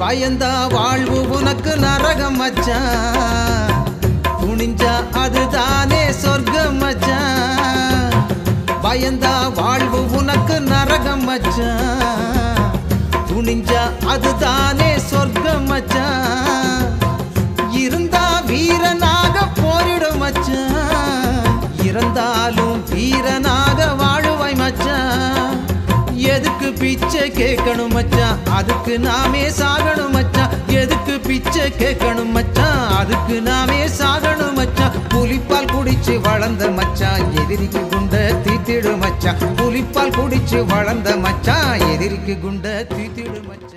பயந்தா வாழ்வு உனக்கு நரகம் மச்சான் துணிஞ்சா அதுதானே சொர்க்கம் மச்சான் பயந்தா வாழ்வு உனக்கு நரகம் மச்சான் துணிஞ்சா அதுதானே சொர்க்கம் மச்சான் இருந்தா வீரனாக போரிடும் மச்சான் இறந்தாலும் வீரனாக வாழுவாய் மச்சான் எதுக்கு பிச்சை கேட்கணும் மச்சான் அதுக்கு நாமே சாகணும் மச்சான் எதுக்கு பிச்சை கேட்கணும் மச்சான் அதுக்கு நாமே சாகணும் மச்சான் புலிப்பால் குடிச்சு வளர்ந்த மச்சான் எதிரிக்கு குண்ட தீத்திடு மச்சான் புலிப்பால் குடிச்சு வளர்ந்த மச்சான் எதிரிக்கு குண்ட தீத்திடு மச்சான்